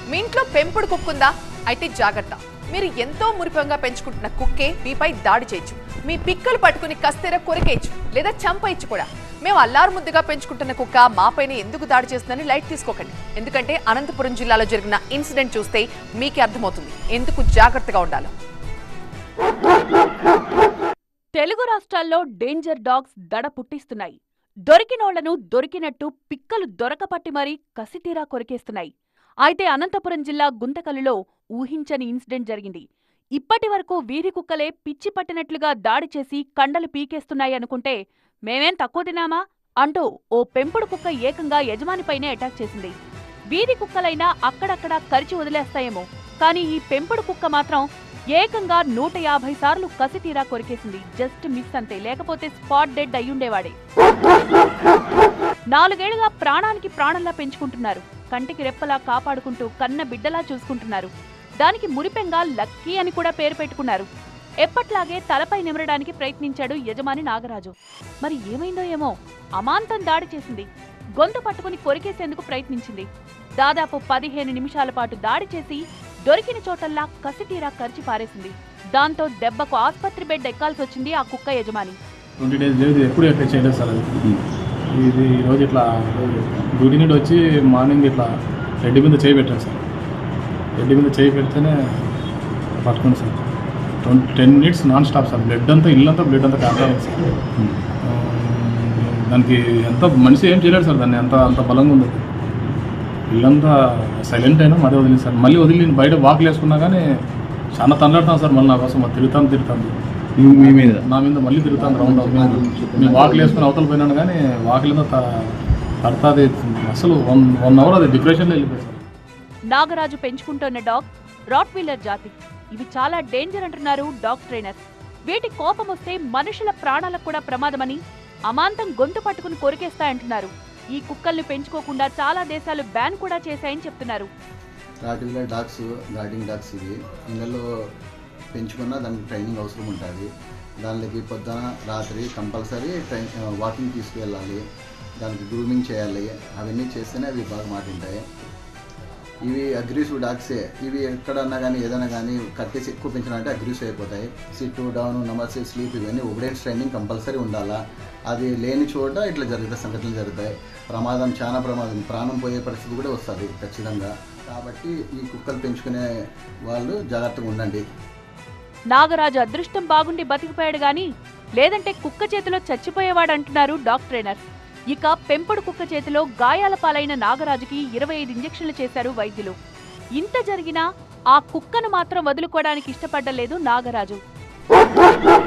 మీ ఇంట్లో పెంపుడు కుక్కుందా అయితే జాగ్రత్త మీరు ఎంతో మురిపంగా పెంచుకుంటున్న కుక్కే మీపై దాడి చేయొచ్చు మీ పిక్కలు పట్టుకుని కస్తెర కొరికేయచ్చు లేదా చంపేయచ్చు కూడా మేము అల్లారు ముద్దుగా పెంచుకుంటున్న కుక్క మాపైన ఎందుకు దాడి చేస్తుందని లైట్ తీసుకోకండి ఎందుకంటే అనంతపురం జిల్లాలో జరిగిన ఇన్సిడెంట్ చూస్తే మీకే అర్థమవుతుంది ఎందుకు జాగ్రత్తగా ఉండాలో తెలుగు రాష్ట్రాల్లో డేంజర్ డాగ్స్ దడ పుట్టిస్తున్నాయి దొరికినోళ్లను దొరికినట్టు పిక్కలు దొరకపట్టి మరీ కసితీరా కొరికేస్తున్నాయి అయితే అనంతపురం జిల్లా గుంతకల్లులో ఊహించని ఇన్సిడెంట్ జరిగింది ఇప్పటి వరకు వీధి కుక్కలే పిచ్చి పట్టినట్లుగా దాడి చేసి కండలు పీకేస్తున్నాయి అనుకుంటే మేమేం తక్కువ తినామా అంటూ ఓ పెంపుడు కుక్క ఏకంగా యజమానిపైనే అటాక్ చేసింది వీధి కుక్కలైనా అక్కడక్కడా కరిచి వదిలేస్తాయేమో కానీ ఈ పెంపుడు కుక్క మాత్రం ఏకంగా నూట యాభై సార్లు కసితీరా కొరికేసింది జస్ట్ మిస్ అంతే లేకపోతే స్పాట్ డెడ్ అయ్యుండేవాడే నాలుగేళ్లుగా ప్రాణానికి ప్రాణంలా పెంచుకుంటున్నారు కంటికి రెప్పలా కాపాడుకుంటూ కన్న బిడ్డలా చూసుకుంటున్నారు దానికి మురిపెంగా లక్కీ అని కూడా పేరు పెట్టుకున్నారు ఎప్పట్లాగే తలపై నిమరడానికి ప్రయత్నించాడు యజమాని నాగరాజు మరి ఏమైందో ఏమో అమాంతం దాడి చేసింది గొంతు పట్టుకుని కొరికేసేందుకు ప్రయత్నించింది దాదాపు పదిహేను నిమిషాల పాటు దాడి చేసి దొరికిన చోటల్లా కసితీరా కరిచి పారేసింది దాంతో దెబ్బకు ఆస్పత్రి బెడ్ ఎక్కాల్సి వచ్చింది ఆ కుక్క యజమాని ట్వంటీ డేస్ లేదు ఎప్పుడు ఎట్లా చేయలేదు సార్ అది ఇది ఈరోజు ఇట్లా డ్యూటీ నుండి వచ్చి మార్నింగ్ ఇట్లా రెడ్డి మీద చేయి పెట్టాను సార్ రెడ్డి మీద చేయి పెడితేనే పట్టుకుంది sir twenty ten minutes non stop sir blood అంతా ఇల్లంతా బ్లడ్ అంతా కాపాడింది సార్ ఆ, దానికి ఎంత మనిషి ఏం చేయలేడు సార్ దాన్ని అంత అంత బలంగా ఉంది అది. ఇల్లంతా సైలెంట్ అయినా మరీ వదిలింది సార్ మళ్ళీ వదిలి నేను బయట వాకులు వేసుకున్నా కానీ చాలా తనలాడుతాను సార్ మళ్ళీ నా కోసం అది తిరుగుతాను తిరుగుతాను మీ మీద నా మీద మళ్ళీ తిరుగుతాను రౌండ్ రౌండ్ మేము వాకులు వేసుకుని అవతల పోయినాను కానీ వాకిలిందో తడతాది అసలు వన్ వన్ అవర్ అది డిప్రెషన్లో వెళ్ళిపోయింది సార్ నాగరాజు పెంచుకుంటున్న డాగ్ రాట్ వీలర్ జాతి ఇవి చాలా డేంజర్ అంటున్నారు డాగ్ ట్రైనర్ వీటి కోపం వస్తే మనుషుల ప్రాణాలకు కూడా ప్రమాదమని అమాంతం గొంతు పట్టుకుని కొరికేస్తాయంటున్నారు ఈ కుక్కల్ని పెంచుకోకుండా చాలా దేశాలు బ్యాన్ కూడా చేశాయని చెప్తున్నారు రాటివిలర్ డాగ్స్ గార్డింగ్ డాగ్స్ ఇవి ఇళ్ళలో పెంచుకున్న దానికి ట్రైనింగ్ అవసరం ఉంటుంది దానికి పొద్దున రాత్రి కంపల్సరీ ట్రైన్ వాకింగ్ తీసుకువెళ్ళాలి దానికి గ్రూమింగ్ చేయాలి అవన్నీ చేస్తేనే అవి బాగా మాటింటాయి ఇవి అగ్రెసివ్ డాగ్సే ఇవి ఎక్కడన్నా కానీ ఏదైనా కానీ కట్టేసి ఎక్కువ పెంచాలంటే అగ్రెసివ్ అయిపోతాయి సిట్ డౌన్ నమస్తే స్లీప్ ఇవన్నీ ఒబిడెన్స్ ట్రైనింగ్ కంపల్సరీ ఉండాలా అది లేని చోట ఇట్లా జరుగుతాయి సంఘటనలు జరుగుతాయి ప్రమాదం చాలా ప్రమాదం ప్రాణం పోయే పరిస్థితి కూడా వస్తుంది ఖచ్చితంగా కాబట్టి ఈ కుక్కలు పెంచుకునే వాళ్ళు జాగ్రత్తగా ఉండండి నాగరాజు అదృష్టం బాగుండి బతికిపోయాడు గాని లేదంటే కుక్క చేతిలో చచ్చిపోయేవాడంటున్నారు డాగ్ ట్రైనర్ ఇక పెంపుడు కుక్క చేతిలో గాయాల పాలైన నాగరాజుకి ఇరవై ఐదు ఇంజెక్షన్లు చేశారు వైద్యులు ఇంత జరిగినా ఆ కుక్కను మాత్రం వదులుకోవడానికి ఇష్టపడ్డలేదు నాగరాజు